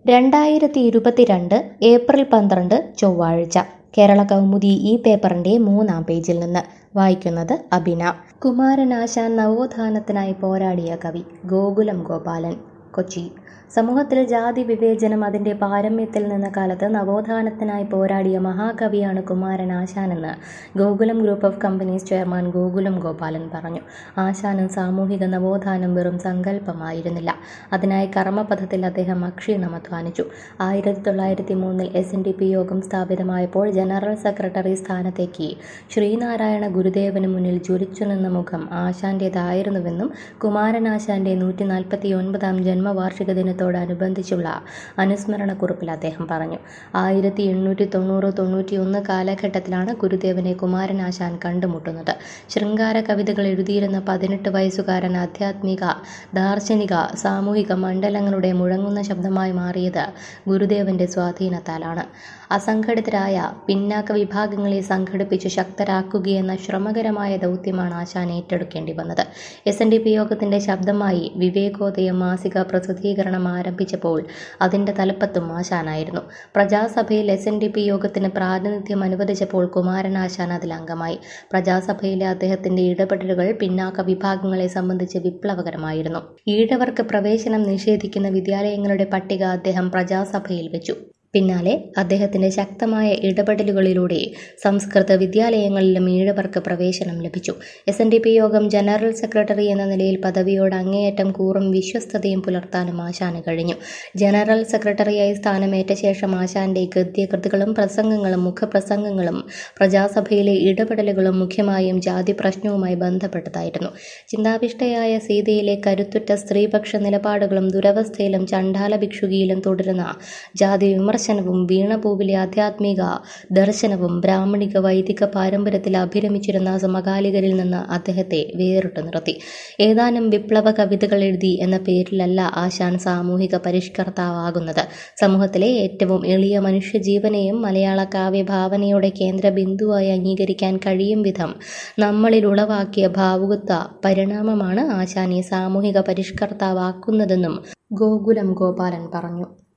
രണ്ടായിരത്തി ഇരുപത്തിരണ്ട് ഏപ്രിൽ പന്ത്രണ്ട് ചൊവ്വാഴ്ച കേരള കൗമുദി ഈ പേപ്പറിന്റെ മൂന്നാം പേജിൽ നിന്ന് വായിക്കുന്നത് അബിന കുമാരനാശാൻ നവോത്ഥാനത്തിനായി പോരാടിയ കവി ഗോകുലം ഗോപാലൻ കൊച്ചി സമൂഹത്തിൽ ജാതി വിവേചനം അതിന്റെ പാരമ്യത്തിൽ നിന്ന കാലത്ത് നവോത്ഥാനത്തിനായി പോരാടിയ മഹാകവിയാണ് കുമാരൻ ആശാനെന്ന് Gokulam group of companies chairman Gokulam Gopalan പറഞ്ഞു ആശാനും സാമൂഹിക നവോത്ഥാനം വെറും സങ്കല്പമായിരുന്നില്ല അതിനായി കർമ്മപഥത്തിൽ അദ്ദേഹം അക്ഷീണം അധ്വാനിച്ചു ആയിരത്തി തൊള്ളായിരത്തി മൂന്നിൽ എസ് എൻ ഡി പി യോഗം സ്ഥാപിതമായപ്പോൾ ജനറൽ സെക്രട്ടറി സ്ഥാനത്തേക്ക് ശ്രീനാരായണ ഗുരുദേവന് മുന്നിൽ ജ്വലിച്ചു നിന്ന മുഖം ആശാന്റേതായിരുന്നുവെന്നും കുമാരനാശാന്റെ നൂറ്റി നാൽപ്പത്തി ഒൻപതാം ജന്മവാർഷിക ദിനത്തോടനുബന്ധിച്ചുള്ള അനുസ്മരണ കുറിപ്പിൽ അദ്ദേഹം പറഞ്ഞു ആയിരത്തി എണ്ണൂറ്റി തൊണ്ണൂറ് തൊണ്ണൂറ്റി ഒന്ന് കാലഘട്ടത്തിലാണ് ഗുരുദേവനെ കുമാരനാശാൻ കണ്ടുമുട്ടുന്നത് ശൃംഗാര കവിതകൾ എഴുതിയിരുന്ന പതിനെട്ട് വയസ്സുകാരൻ ആധ്യാത്മിക ദാർശനിക സാമൂഹിക മണ്ഡലങ്ങളുടെ മുഴങ്ങുന്ന ശബ്ദമായി മാറിയത് ഗുരുദേവന്റെ സ്വാധീനത്താലാണ് അസംഘടിതരായ പിന്നാക്ക വിഭാഗങ്ങളെ സംഘടിപ്പിച്ച് ശക്തരാക്കുകയെന്ന ശ്രമകരമായ ദൗത്യമാണ് ആശാൻ ഏറ്റെടുക്കേണ്ടി വന്നത് എസ് എൻ ഡി പി യോഗത്തിന്റെ ശബ്ദമായി വിവേകോദയം മാസിക പ്രസിദ്ധീകരണം ആരംഭിച്ചപ്പോൾ അതിന്റെ തലപ്പത്തും ആശാനായിരുന്നു പ്രജാസഭയിൽ എസ് എൻ ഡി പി യോഗത്തിന് പ്രാതിനിധ്യം അനുവദിച്ചപ്പോൾ കുമാരൻ ആശാൻ അതിൽ അംഗമായി പ്രജാസഭയിലെ അദ്ദേഹത്തിന്റെ ഇടപെടലുകൾ പിന്നാക്ക വിഭാഗങ്ങളെ സംബന്ധിച്ച് വിപ്ലവകരമായിരുന്നു ഈഴവർക്ക് പ്രവേശനം നിഷേധിക്കുന്ന വിദ്യാലയങ്ങളുടെ പട്ടിക അദ്ദേഹം പ്രജാസഭയിൽ വെച്ചു പിന്നാലെ അദ്ദേഹത്തിന്റെ ശക്തമായ ഇടപെടലുകളിലൂടെ സംസ്കൃത വിദ്യാലയങ്ങളിലും ഈഴവർക്ക് പ്രവേശനം ലഭിച്ചു എസ് എൻ ഡി പി യോഗം ജനറൽ സെക്രട്ടറി എന്ന നിലയിൽ പദവിയോട് അങ്ങേയറ്റം കൂറും വിശ്വസ്തതയും പുലർത്താനും ആശാന് കഴിഞ്ഞു ജനറൽ സെക്രട്ടറിയായി സ്ഥാനമേറ്റ ശേഷം ആശാന്റെ ഗദ്യകൃതികളും പ്രസംഗങ്ങളും മുഖപ്രസംഗങ്ങളും പ്രജാസഭയിലെ ഇടപെടലുകളും മുഖ്യമായും ജാതി പ്രശ്നവുമായി ബന്ധപ്പെട്ടതായിരുന്നു ചിന്താവിഷ്ടയായ സീതയിലെ കരുത്തുറ്റ സ്ത്രീപക്ഷ നിലപാടുകളും ദുരവസ്ഥയിലും ചണ്ഡാല ഭിക്ഷുകിയിലും തുടരുന്ന ജാതി വിമർശനം ദർശനവും വീണപൂവിലെ ആധ്യാത്മിക ദർശനവും ബ്രാഹ്മണിക വൈദിക പാരമ്പര്യത്തിൽ അഭിരമിച്ചിരുന്ന സമകാലികരിൽ നിന്ന് അദ്ദേഹത്തെ വേറിട്ടു നിർത്തി ഏതാനും വിപ്ലവ കവിതകൾ എഴുതി എന്ന പേരിലല്ല ആശാൻ സാമൂഹിക പരിഷ്കർത്താവാകുന്നത് സമൂഹത്തിലെ ഏറ്റവും എളിയ മനുഷ്യജീവനെയും മലയാള കാവ്യഭാവനയുടെ കേന്ദ്ര ബിന്ദുവായി അംഗീകരിക്കാൻ കഴിയും വിധം നമ്മളിൽ ഉളവാക്കിയ ഭാവുകത്വ പരിണാമമാണ് ആശാനെ സാമൂഹിക പരിഷ്കർത്താവാക്കുന്നതെന്നും ഗോകുലം ഗോപാലൻ പറഞ്ഞു